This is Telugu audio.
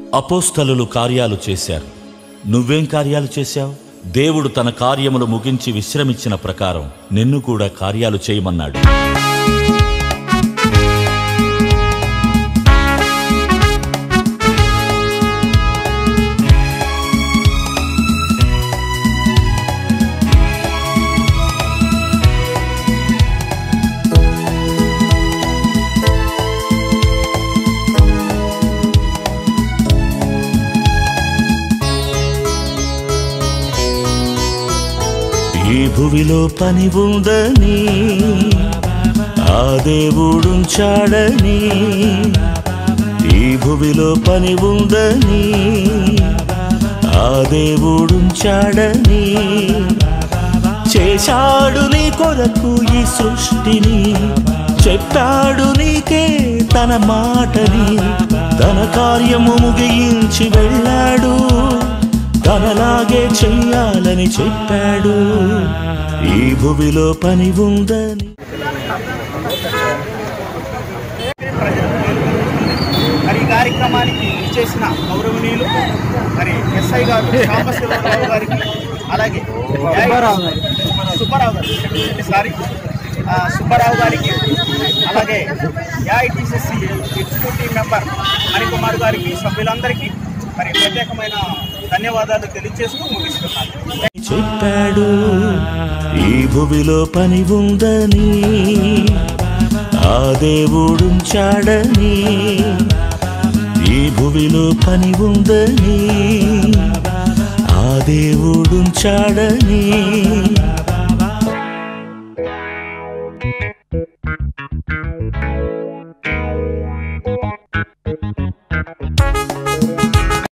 అపోస్తలులు కార్యాలు చేశారు నువ్వేం కార్యాలు చేశావు దేవుడు తన కార్యములు ముగించి విశ్రమించిన ప్రకారం నిన్ను కూడా కార్యాలు చేయమన్నాడు ఈ భువిలో పని ఉందని ఆ దేవుడుంచాడని ఈ భువిలో పని ఉందని ఆ దేవుడుంచాడని చేశాడు నీ కొరకు ఈ సృష్టిని చెప్పాడు నీకే తన మాటని తన కార్యము ముగించి వెళ్ళాడు తనలాగే చెయ్యాలని చెప్పాడు ఈ భువిలో పని ఉందని మరి ఈ కార్యక్రమానికి ఇచ్చేసిన గౌరవనీయులు మరి ఎస్ఐ గారు సాంబశివరావు గారికి అలాగే సుబ్బారావు సుబ్బారావు గారు సారీ ఆ, సుబ్బారావు గారికి అలాగే ఏఐటిసిసి ఎగ్జిక్యూటివ్ మెంబర్ హరికుమార్ గారికి సభ్యులందరికీ మరి ప్రత్యేకమైన ధన్యవాదాలు తెలియజేస్తూ ముగిస్తున్నాను చెప్పాడు ఈ భువిలో పని ఉందని ఆ దేవుడుంచాడని ఈ భువిలో పని ఉందని ఆ దేవుడుంచాడని